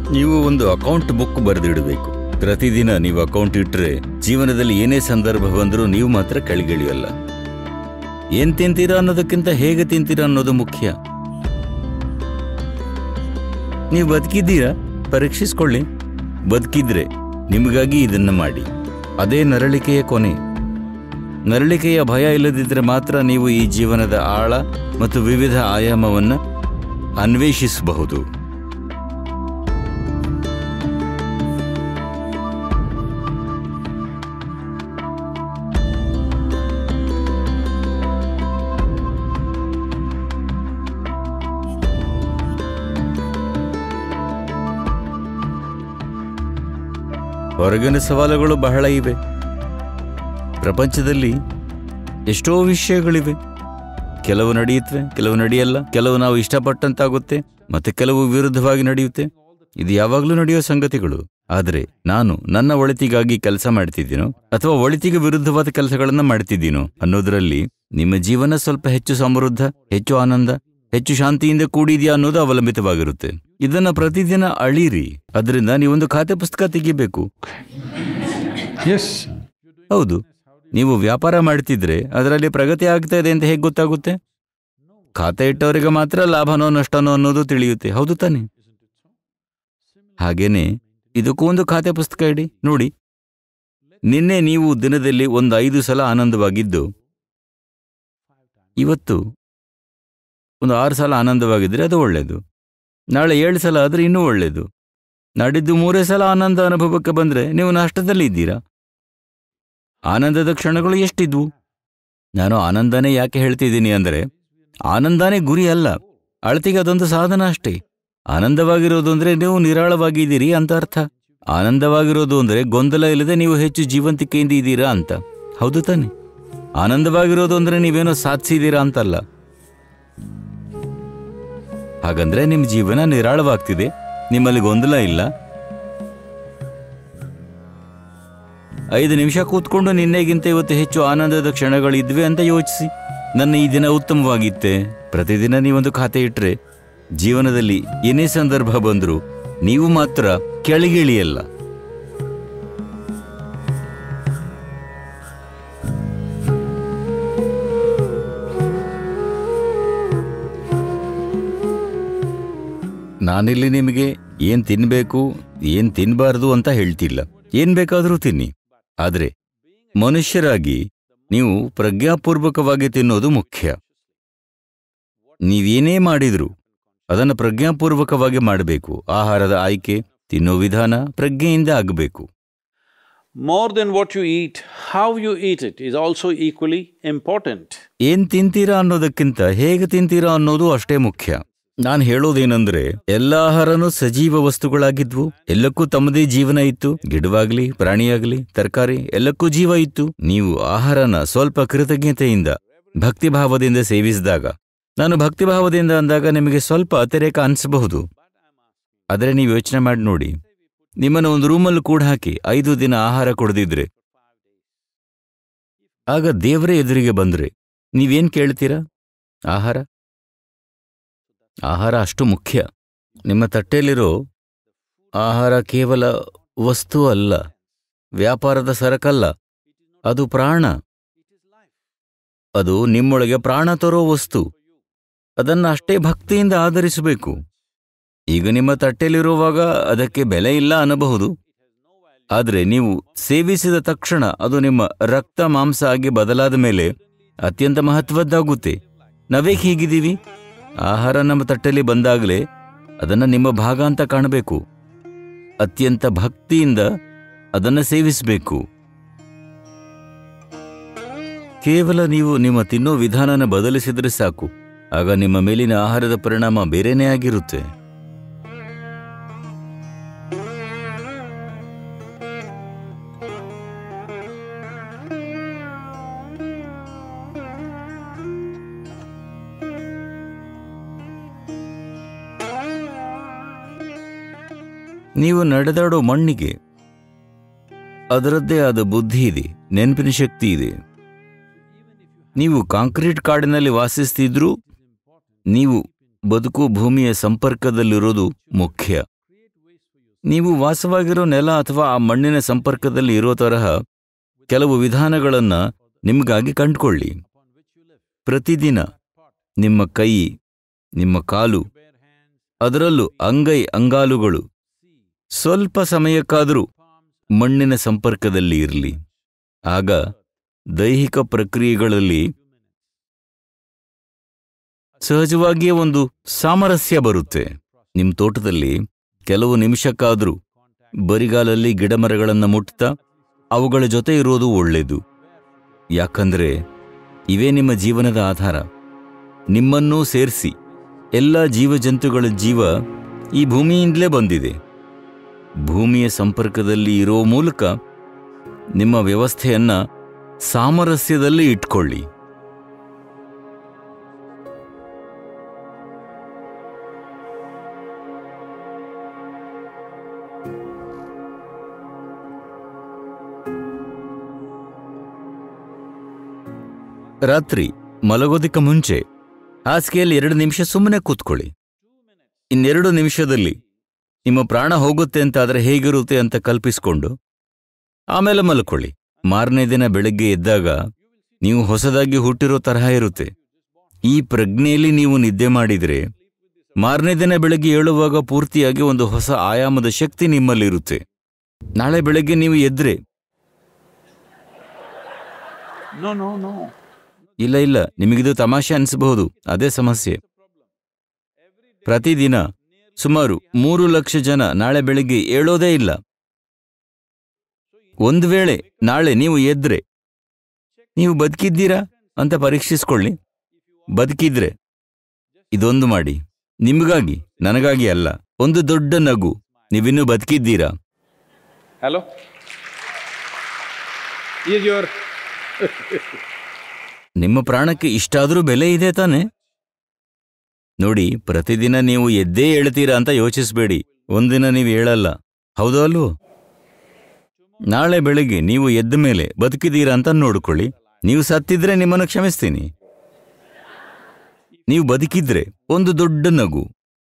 ನೀವು ಒಂದು account book ಬರೆದಿಡಬೇಕು ಪ್ರತಿದಿನ ನೀವು ಅಕೌಂಟ್ ಇಟ್ಟರೆ ಜೀವನದಲ್ಲಿ ಏನೇ ಸಂದರ್ಭ ಬಂದರೂ ನೀವು ಮಾತ್ರ ಕೆಳಗಿಳಿಯಲ್ಲ ಏನ್ ತಿಂತೀರಾ ಅನ್ನೋದಕ್ಕಿಂತ ಹೇಗೆ ತಿಂತೀರಾ ಅನ್ನೋದು ಮುಖ್ಯ ನೀವು ಬದುಕಿದ್ದೀರಾ ಪರೀಕ್ಷಿಸ್ಕೊಳ್ಳಿ ಬದುಕಿದ್ರೆ ನಿಮಗಾಗಿ ಇದನ್ನ ಮಾಡಿ ಅದೇ ನರಳಿಕೆಯ ಕೊನೆ ನರಳಿಕೆಯ ಭಯ ಇಲ್ಲದಿದ್ದರೆ ಮಾತ್ರ ನೀವು ಈ ಜೀವನದ ಆಳ ಮತ್ತು ವಿವಿಧ ಆಯಾಮವನ್ನು ಅನ್ವೇಷಿಸಬಹುದು ಹೊರಗಿನ ಸವಾಲುಗಳು ಬಹಳ ಇವೆ ಪ್ರಪಂಚದಲ್ಲಿ ಎಷ್ಟೋ ವಿಷಯಗಳಿವೆ ಕೆಲವು ನಡೆಯುತ್ತವೆ ಕೆಲವು ನಡೆಯಲ್ಲ ಕೆಲವು ನಾವು ಇಷ್ಟಪಟ್ಟಂತಾಗುತ್ತೆ ಮತ್ತೆ ಕೆಲವು ವಿರುದ್ಧವಾಗಿ ನಡೆಯುತ್ತೆ ಇದು ಯಾವಾಗಲೂ ನಡೆಯೋ ಸಂಗತಿಗಳು ಆದರೆ ನಾನು ನನ್ನ ಒಳಿತಿಗಾಗಿ ಕೆಲಸ ಮಾಡ್ತಿದ್ದೀನೋ ಅಥವಾ ಒಳಿತಿಗೆ ವಿರುದ್ಧವಾದ ಕೆಲಸಗಳನ್ನ ಮಾಡ್ತಿದ್ದೀನೋ ಅನ್ನೋದರಲ್ಲಿ ನಿಮ್ಮ ಜೀವನ ಸ್ವಲ್ಪ ಹೆಚ್ಚು ಸಮೃದ್ಧ ಹೆಚ್ಚು ಆನಂದ ಹೆಚ್ಚು ಶಾಂತಿಯಿಂದ ಕೂಡಿದೆಯಾ ಅನ್ನೋದು ಅವಲಂಬಿತವಾಗಿರುತ್ತೆ ಇದನ್ನ ಪ್ರತಿದಿನ ಅಳೀರಿ ಅದರಿಂದ ನೀವೊಂದು ಖಾತೆ ಪುಸ್ತಕ ತೆಗಿಬೇಕು Yes. ಹೌದು ನೀವು ವ್ಯಾಪಾರ ಮಾಡ್ತಿದ್ರೆ ಅದರಲ್ಲಿ ಪ್ರಗತಿ ಆಗ್ತಾ ಇದೆ ಅಂತ ಹೇಗೆ ಗೊತ್ತಾಗುತ್ತೆ ಖಾತೆ ಇಟ್ಟವರಿಗೆ ಮಾತ್ರ ಲಾಭನೋ ನಷ್ಟನೋ ಅನ್ನೋದು ತಿಳಿಯುತ್ತೆ ಹೌದು ತಾನೆ ಹಾಗೇನೆ ಇದಕ್ಕೂ ಒಂದು ಖಾತೆ ಪುಸ್ತಕ ಇಡಿ ನೋಡಿ ನಿನ್ನೆ ನೀವು ದಿನದಲ್ಲಿ ಒಂದು ಐದು ಸಲ ಆನಂದವಾಗಿದ್ದು ಇವತ್ತು ಒಂದು ಆರು ಸಲ ಆನಂದವಾಗಿದ್ರೆ ಅದು ಒಳ್ಳೆಯದು ನಾಳೆ ಏಳು ಸಲ ಆದರೆ ಇನ್ನೂ ಒಳ್ಳೆಯದು ನಾಡಿದ್ದು ಮೂರೇ ಸಲ ಆನಂದ ಅನುಭವಕ್ಕೆ ಬಂದರೆ ನೀವು ನಷ್ಟದಲ್ಲಿ ಇದ್ದೀರಾ ಆನಂದದ ಕ್ಷಣಗಳು ಎಷ್ಟಿದ್ವು ನಾನು ಆನಂದನೇ ಯಾಕೆ ಹೇಳ್ತಿದ್ದೀನಿ ಅಂದರೆ ಆನಂದನೇ ಗುರಿ ಅಲ್ಲ ಅಳತಿಗೆ ಅದೊಂದು ಸಾಧನ ಅಷ್ಟೇ ಆನಂದವಾಗಿರೋದು ಅಂದರೆ ನೀವು ನಿರಾಳವಾಗಿದ್ದೀರಿ ಅಂತ ಅರ್ಥ ಆನಂದವಾಗಿರೋದು ಅಂದರೆ ಗೊಂದಲ ಇಲ್ಲದೆ ನೀವು ಹೆಚ್ಚು ಜೀವಂತಿಕೆಯಿಂದ ಇದ್ದೀರಾ ಅಂತ ಹೌದು ತಾನೆ ಆನಂದವಾಗಿರೋದು ಅಂದರೆ ನೀವೇನೋ ಸಾಧಿಸಿದ್ದೀರಾ ಅಂತಲ್ಲ ಹಾಗಂದ್ರೆ ನಿಮ್ಮ ಜೀವನ ನಿರಾಳವಾಗ್ತಿದೆ ನಿಮ್ಮಲ್ಲಿ ಗೊಂದಲ ಇಲ್ಲ ಐದು ನಿಮಿಷ ಕೂತ್ಕೊಂಡು ನಿನ್ನೆಗಿಂತ ಇವತ್ತು ಹೆಚ್ಚು ಆನಂದದ ಕ್ಷಣಗಳಿದ್ವೆ ಅಂತ ಯೋಚಿಸಿ ನನ್ನ ಈ ದಿನ ಉತ್ತಮವಾಗಿತ್ತೆ ಪ್ರತಿದಿನ ನೀವೊಂದು ಖಾತೆ ಇಟ್ರೆ ಜೀವನದಲ್ಲಿ ಏನೇ ಸಂದರ್ಭ ಬಂದರೂ ನೀವು ಮಾತ್ರ ಕೆಳಗಿಳಿಯಲ್ಲ ನಾನಿಲ್ಲಿ ನಿಮಗೆ ಏನ್ ತಿನ್ಬೇಕು ಏನ್ ತಿನ್ಬಾರ್ದು ಅಂತ ಹೇಳ್ತಿಲ್ಲ ಏನ್ ಬೇಕಾದರೂ ತಿನ್ನಿ ಆದ್ರೆ ಮನುಷ್ಯರಾಗಿ ನೀವು ಪ್ರಜ್ಞಾಪೂರ್ವಕವಾಗಿ ತಿನ್ನೋದು ಮುಖ್ಯ ನೀವೇನೇ ಮಾಡಿದ್ರು ಅದನ್ನು ಪ್ರಜ್ಞಾಪೂರ್ವಕವಾಗಿ ಮಾಡಬೇಕು ಆಹಾರದ ಆಯ್ಕೆ ತಿನ್ನೋ ವಿಧಾನ ಪ್ರಜ್ಞೆಯಿಂದ ಆಗಬೇಕು More than what you eat, how you eat it is also equally important. ಏನ್ ತಿಂತೀರಾ ಅನ್ನೋದಕ್ಕಿಂತ ಹೇಗೆ ತಿಂತೀರಾ ಅನ್ನೋದು ಅಷ್ಟೇ ಮುಖ್ಯ ನಾನು ಹೇಳೋದೇನೆಂದ್ರೆ ಎಲ್ಲ ಆಹಾರನೂ ಸಜೀವ ವಸ್ತುಗಳಾಗಿದ್ವು ಎಲ್ಲಕ್ಕೂ ತಮ್ಮದೇ ಜೀವನ ಇತ್ತು ಗಿಡವಾಗ್ಲಿ ಪ್ರಾಣಿಯಾಗ್ಲಿ ತರಕಾರಿ ಎಲ್ಲಕ್ಕೂ ಜೀವ ಇತ್ತು ನೀವು ಆಹಾರನ ಸ್ವಲ್ಪ ಕೃತಜ್ಞತೆಯಿಂದ ಭಕ್ತಿಭಾವದಿಂದ ಸೇವಿಸಿದಾಗ ನಾನು ಭಕ್ತಿಭಾವದಿಂದ ಅಂದಾಗ ನಿಮಗೆ ಸ್ವಲ್ಪ ಅತಿರೇಕ ಅನಿಸಬಹುದು ಆದರೆ ನೀವು ಯೋಚನೆ ಮಾಡಿ ನೋಡಿ ನಿಮ್ಮನ್ನು ಒಂದು ರೂಮಲ್ಲಿ ಕೂಡ ಹಾಕಿ ಐದು ದಿನ ಆಹಾರ ಕೊಡದಿದ್ರೆ ಆಗ ದೇವರೇ ಎದುರಿಗೆ ಬಂದ್ರೆ ನೀವೇನ್ ಕೇಳ್ತೀರಾ ಆಹಾರ ಆಹಾರ ಅಷ್ಟು ಮುಖ್ಯ ನಿಮ್ಮ ತಟ್ಟೆಯಲ್ಲಿರೋ ಆಹಾರ ಕೇವಲ ವಸ್ತು ಅಲ್ಲ ವ್ಯಾಪಾರದ ಸರಕಲ್ಲ ಅದು ಪ್ರಾಣ ಅದು ನಿಮ್ಮೊಳಗೆ ಪ್ರಾಣ ತರೋ ವಸ್ತು ಅದನ್ನ ಅಷ್ಟೇ ಭಕ್ತಿಯಿಂದ ಆಧರಿಸಬೇಕು ಈಗ ನಿಮ್ಮ ತಟ್ಟೆಯಲ್ಲಿರುವಾಗ ಅದಕ್ಕೆ ಬೆಲೆ ಇಲ್ಲ ಅನ್ನಬಹುದು ಆದರೆ ನೀವು ಸೇವಿಸಿದ ತಕ್ಷಣ ಅದು ನಿಮ್ಮ ರಕ್ತ ಮಾಂಸ ಆಗಿ ಬದಲಾದ ಮೇಲೆ ಅತ್ಯಂತ ಮಹತ್ವದ್ದಾಗುತ್ತೆ ನಾವೇಕ್ ಹೀಗಿದ್ದೀವಿ ಆಹಾರ ನಮ್ಮ ತಟ್ಟೆಯಲ್ಲಿ ಬಂದಾಗಲೇ ಅದನ್ನು ನಿಮ್ಮ ಭಾಗ ಅಂತ ಕಾಣಬೇಕು ಅತ್ಯಂತ ಭಕ್ತಿಯಿಂದ ಅದನ್ನು ಸೇವಿಸಬೇಕು ಕೇವಲ ನೀವು ನಿಮ್ಮ ತಿನ್ನೋ ವಿಧಾನನ ಬದಲಿಸಿದ್ರೆ ಸಾಕು ಆಗ ನಿಮ್ಮ ಮೇಲಿನ ಆಹಾರದ ಪರಿಣಾಮ ಬೇರೆನೇ ಆಗಿರುತ್ತೆ ನೀವು ನಡೆದಾಡೋ ಮಣ್ಣಿಗೆ ಅದರದ್ದೇ ಆದ ಬುದ್ಧಿ ಇದೆ ನೆನಪಿನ ಶಕ್ತಿ ಇದೆ ನೀವು ಕಾಂಕ್ರೀಟ್ ಕಾಡಿನಲ್ಲಿ ವಾಸಿಸ್ತಿದ್ರೂ ನೀವು ಬದುಕು ಭೂಮಿಯ ಸಂಪರ್ಕದಲ್ಲಿರೋದು ಮುಖ್ಯ ನೀವು ವಾಸವಾಗಿರೋ ನೆಲ ಅಥವಾ ಆ ಮಣ್ಣಿನ ಸಂಪರ್ಕದಲ್ಲಿ ಇರೋ ತರಹ ಕೆಲವು ವಿಧಾನಗಳನ್ನ ನಿಮಗಾಗಿ ಕಂಡುಕೊಳ್ಳಿ ಪ್ರತಿದಿನ ನಿಮ್ಮ ಕೈ ನಿಮ್ಮ ಕಾಲು ಅದರಲ್ಲೂ ಅಂಗೈ ಅಂಗಾಲುಗಳು ಸ್ವಲ್ಪ ಸಮಯಕ್ಕಾದರೂ ಮಣ್ಣಿನ ಸಂಪರ್ಕದಲ್ಲಿ ಇರಲಿ ಆಗ ದೈಹಿಕ ಪ್ರಕ್ರಿಯೆಗಳಲ್ಲಿ ಸಹಜವಾಗಿಯೇ ಒಂದು ಸಾಮರಸ್ಯ ಬರುತ್ತೆ ನಿಮ್ಮ ತೋಟದಲ್ಲಿ ಕೆಲವು ನಿಮಿಷಕ್ಕಾದರೂ ಬರಿಗಾಲಲ್ಲಿ ಗಿಡಮರಗಳನ್ನು ಮುಟ್ತಾ ಅವುಗಳ ಜೊತೆ ಇರೋದು ಒಳ್ಳೆಯದು ಯಾಕಂದ್ರೆ ಇವೇ ನಿಮ್ಮ ಜೀವನದ ಆಧಾರ ನಿಮ್ಮನ್ನೂ ಸೇರಿಸಿ ಎಲ್ಲ ಜೀವಜಂತುಗಳ ಜೀವ ಈ ಭೂಮಿಯಿಂದಲೇ ಬಂದಿದೆ ಭೂಮಿಯ ಸಂಪರ್ಕದಲ್ಲಿ ಇರೋ ಮೂಲಕ ನಿಮ್ಮ ವ್ಯವಸ್ಥೆಯನ್ನ ಸಾಮರಸ್ಯದಲ್ಲಿ ಇಟ್ಕೊಳ್ಳಿ ರಾತ್ರಿ ಮಲಗೋದಕ್ಕೆ ಮುಂಚೆ ಹಾಸಿಗೆಯಲ್ಲಿ ಎರಡು ನಿಮಿಷ ಸುಮ್ಮನೆ ಕೂತ್ಕೊಳ್ಳಿ ಇನ್ನೆರಡು ನಿಮಿಷದಲ್ಲಿ ನಿಮ್ಮ ಪ್ರಾಣ ಹೋಗುತ್ತೆ ಅಂತ ಆದರೆ ಹೇಗಿರುತ್ತೆ ಅಂತ ಕಲ್ಪಿಸ್ಕೊಂಡು ಆಮೇಲೆ ಮಲ್ಕೊಳ್ಳಿ ಮಾರನೇ ದಿನ ಬೆಳಗ್ಗೆ ಎದ್ದಾಗ ನೀವು ಹೊಸದಾಗಿ ಹುಟ್ಟಿರೋ ತರಹ ಇರುತ್ತೆ ಈ ಪ್ರಜ್ಞೆಯಲ್ಲಿ ನೀವು ನಿದ್ದೆ ಮಾಡಿದ್ರೆ ಮಾರನೇ ದಿನ ಬೆಳಗ್ಗೆ ಏಳುವಾಗ ಪೂರ್ತಿಯಾಗಿ ಒಂದು ಹೊಸ ಆಯಾಮದ ಶಕ್ತಿ ನಿಮ್ಮಲ್ಲಿರುತ್ತೆ ನಾಳೆ ಬೆಳಗ್ಗೆ ನೀವು ಎದ್ರೆ No, no, no. ಇಲ್ಲ ಇಲ್ಲ ನಿಮಗಿದು ತಮಾಷೆ ಅನಿಸಬಹುದು ಅದೇ ಸಮಸ್ಯೆ ಪ್ರತಿದಿನ ಸುಮಾರು ಮೂರು ಲಕ್ಷ ಜನ ನಾಳೆ ಬೆಳಿಗ್ಗೆ ಏಳೋದೇ ಇಲ್ಲ ಒಂದು ವೇಳೆ ನಾಳೆ ನೀವು ಎದ್ರೆ ನೀವು ಬದುಕಿದ್ದೀರಾ ಅಂತ ಪರೀಕ್ಷಿಸ್ಕೊಳ್ಳಿ ಬದುಕಿದ್ರೆ ಇದೊಂದು ಮಾಡಿ ನಿಮಗಾಗಿ ನನಗಾಗಿ ಅಲ್ಲ ಒಂದು ದೊಡ್ಡ ನಗು ನೀವಿನ್ನೂ ಬದುಕಿದ್ದೀರಾ Hello? Is your ನಿಮ್ಮ ಪ್ರಾಣಕ್ಕೆ ಇಷ್ಟಾದರೂ ಬೆಲೆ ಇದೆ ತಾನೆ ನೋಡಿ ಪ್ರತಿದಿನ ನೀವು ಎದ್ದೇ ಹೇಳ್ತೀರಾ ಅಂತ ಯೋಚಿಸಬೇಡಿ ಒಂದಿನ ನೀವು ಹೇಳಲ್ಲ ಹೌದೋ ಅಲ್ವೋ ನಾಳೆ ಬೆಳಿಗ್ಗೆ ನೀವು ಎದ್ದ ಮೇಲೆ ಬದುಕಿದ್ದೀರಾ ಅಂತ ನೋಡ್ಕೊಳ್ಳಿ ನೀವು ಸತ್ತಿದ್ರೆ ನಿಮ್ಮನ್ನು ಕ್ಷಮಿಸ್ತೀನಿ ನೀವು ಬದುಕಿದ್ರೆ ಒಂದು ದೊಡ್ಡ ನಗು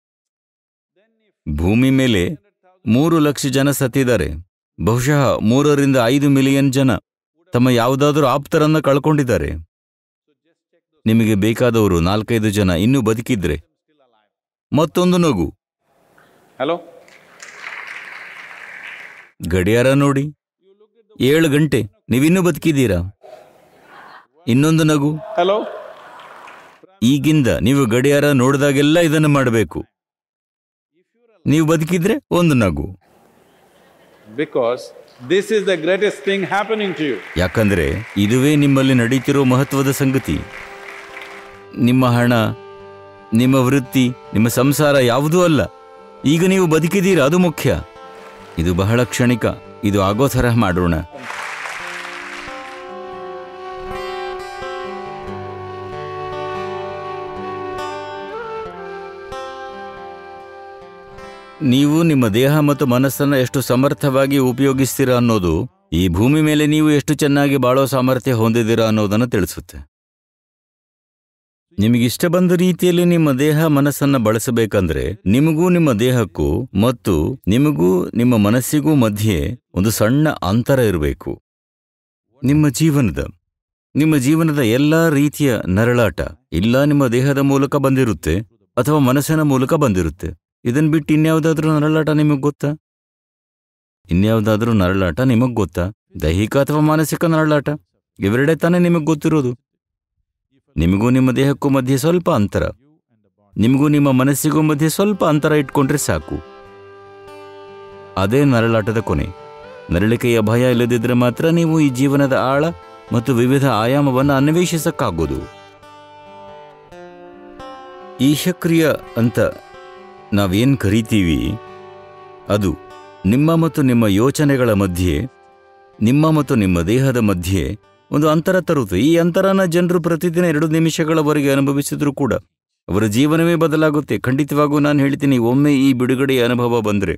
ಭೂಮಿ ಮೇಲೆ ಮೂರು ಲಕ್ಷ ಜನ ಸತ್ತಿದ್ದಾರೆ ಬಹುಶಃ ಮೂರರಿಂದ ಐದು ಮಿಲಿಯನ್ ಜನ ತಮ್ಮ ಯಾವುದಾದ್ರೂ ಆಪ್ತರನ್ನ ಕಳ್ಕೊಂಡಿದ್ದಾರೆ ನಿಮಗೆ ಬೇಕಾದವರು ನಾಲ್ಕೈದು ಜನ ಇನ್ನೂ ಬದುಕಿದ್ರೆ ಮತ್ತೊಂದು ನಗು hello? ಗಡಿಯಾರ ನೋಡಿ ಏಳು ಗಂಟೆ ನೀವಿನ್ನೂ ಬದುಕಿದ್ದೀರಾ ಇನ್ನೊಂದು ನಗು Hello? ಈಗಿಂದ ನೀವು ಗಡಿಯಾರ ನೋಡಿದಾಗೆಲ್ಲ ಇದನ್ನು ಮಾಡಬೇಕು ನೀವು ಬದುಕಿದ್ರೆ ಒಂದು ನಗು Because this is the greatest thing happening to you. ಯಾಕಂದ್ರೆ ಇದುವೇ ನಿಮ್ಮಲ್ಲಿ ನಡೀತಿರೋ ಮಹತ್ವದ ಸಂಗತಿ ನಿಮ್ಮ ಹಣ ನಿಮ್ಮ ವೃತ್ತಿ ನಿಮ್ಮ ಸಂಸಾರ ಯಾವುದೂ ಅಲ್ಲ ಈಗ ನೀವು ಬದುಕಿದ್ದೀರಾ ಅದು ಮುಖ್ಯ ಇದು ಬಹಳ ಕ್ಷಣಿಕ ಇದು ಆಗೋ ಥರ ಮಾಡೋಣ ನೀವು ನಿಮ್ಮ ದೇಹ ಮತ್ತು ಮನಸ್ಸನ್ನ ಎಷ್ಟು ಸಮರ್ಥವಾಗಿ ಉಪಯೋಗಿಸ್ತೀರಾ ಅನ್ನೋದು ಈ ಭೂಮಿ ಮೇಲೆ ನೀವು ಎಷ್ಟು ಚೆನ್ನಾಗಿ ಬಾಳೋ ಸಾಮರ್ಥ್ಯ ಹೊಂದಿದ್ದೀರಾ ಅನ್ನೋದನ್ನು ತಿಳಿಸುತ್ತೆ ನಿಮಗಿಷ್ಟ ಬಂದ ರೀತಿಯಲ್ಲಿ ನಿಮ್ಮ ದೇಹ ಮನಸ್ಸನ್ನ ಬಳಸಬೇಕಂದ್ರೆ ನಿಮಗೂ ನಿಮ್ಮ ದೇಹಕ್ಕೂ ಮತ್ತು ನಿಮಗೂ ನಿಮ್ಮ ಮನಸ್ಸಿಗೂ ಮಧ್ಯೆ ಒಂದು ಸಣ್ಣ ಅಂತರ ಇರಬೇಕು ನಿಮ್ಮ ಜೀವನದ ನಿಮ್ಮ ಜೀವನದ ಎಲ್ಲಾ ರೀತಿಯ ನರಳಾಟ ಇಲ್ಲ ನಿಮ್ಮ ದೇಹದ ಮೂಲಕ ಬಂದಿರುತ್ತೆ ಅಥವಾ ಮನಸ್ಸಿನ ಮೂಲಕ ಬಂದಿರುತ್ತೆ ಇದನ್ ಬಿಟ್ಟು ಇನ್ಯಾವುದಾದ್ರೂ ನರಳಾಟ ನಿಮಗ್ ಗೊತ್ತಾ ಇನ್ಯಾವುದಾದ್ರೂ ನರಳಾಟ ನಿಮಗ್ ಗೊತ್ತಾ ದೈಹಿಕ ಅಥವಾ ಮಾನಸಿಕ ನರಳಾಟ ಇವೆರಡೇ ತಾನೇ ನಿಮಗ್ ಗೊತ್ತಿರೋದು ನಿಮಗೂ ನಿಮ್ಮ ದೇಹಕ್ಕೂ ಮಧ್ಯೆ ಸ್ವಲ್ಪ ಅಂತರ ನಿಮಗೂ ನಿಮ್ಮ ಮನಸ್ಸಿಗೂ ಮಧ್ಯೆ ಸ್ವಲ್ಪ ಅಂತರ ಇಟ್ಕೊಂಡ್ರೆ ಸಾಕು ಅದೇ ನರಳಾಟದ ಕೊನೆ ನರಳಿಕೆಯ ಭಯ ಇಲ್ಲದಿದ್ರೆ ಮಾತ್ರ ನೀವು ಈ ಜೀವನದ ಆಳ ಮತ್ತು ವಿವಿಧ ಆಯಾಮವನ್ನು ಅನ್ವೇಷಿಸಕ್ಕಾಗೋದು ಈಶಕ್ರಿಯ ಅಂತ ನಾವೇನ್ ಕರಿತೀವಿ ಅದು ನಿಮ್ಮ ಮತ್ತು ನಿಮ್ಮ ಯೋಚನೆಗಳ ಮಧ್ಯೆ ನಿಮ್ಮ ಮತ್ತು ನಿಮ್ಮ ದೇಹದ ಮಧ್ಯೆ ಒಂದು ಅಂತರ ತರುತ್ತೆ ಈ ಅಂತರನ ಜನರು ಪ್ರತಿದಿನ ಎರಡು ನಿಮಿಷಗಳವರೆಗೆ ಅನುಭವಿಸಿದ್ರು ಕೂಡ ಅವರ ಜೀವನವೇ ಬದಲಾಗುತ್ತೆ ಖಂಡಿತವಾಗೂ ನಾನು ಹೇಳ್ತೀನಿ ಒಮ್ಮೆ ಈ ಬಿಡುಗಡೆಯ ಅನುಭವ ಬಂದ್ರೆ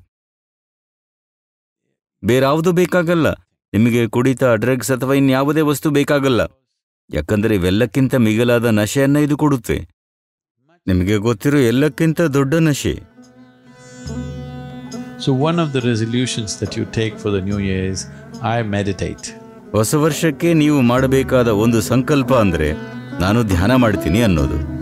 ಬೇರಾವುದೂ ಬೇಕಾಗಲ್ಲ ನಿಮಗೆ ಕುಡಿತ ಡ್ರಗ್ಸ್ ಅಥವಾ ಇನ್ಯಾವುದೇ ವಸ್ತು ಬೇಕಾಗಲ್ಲ ಯಾಕಂದ್ರೆ ಇವೆಲ್ಲಕ್ಕಿಂತ ಮಿಗಿಲಾದ ನಶೆಯನ್ನ ಇದು ಕೊಡುತ್ತೆ ನಿಮಗೆ ಗೊತ್ತಿರೋ ಎಲ್ಲಕ್ಕಿಂತ ದೊಡ್ಡ ನಶೆ So, one of the resolutions that you take for the new year is I meditate. ಹೊಸ ವರ್ಷಕ್ಕೆ ನೀವು ಮಾಡಬೇಕಾದ ಒಂದು ಸಂಕಲ್ಪ ಅಂದರೆ ನಾನು ಧ್ಯಾನ ಮಾಡ್ತೀನಿ ಅನ್ನೋದು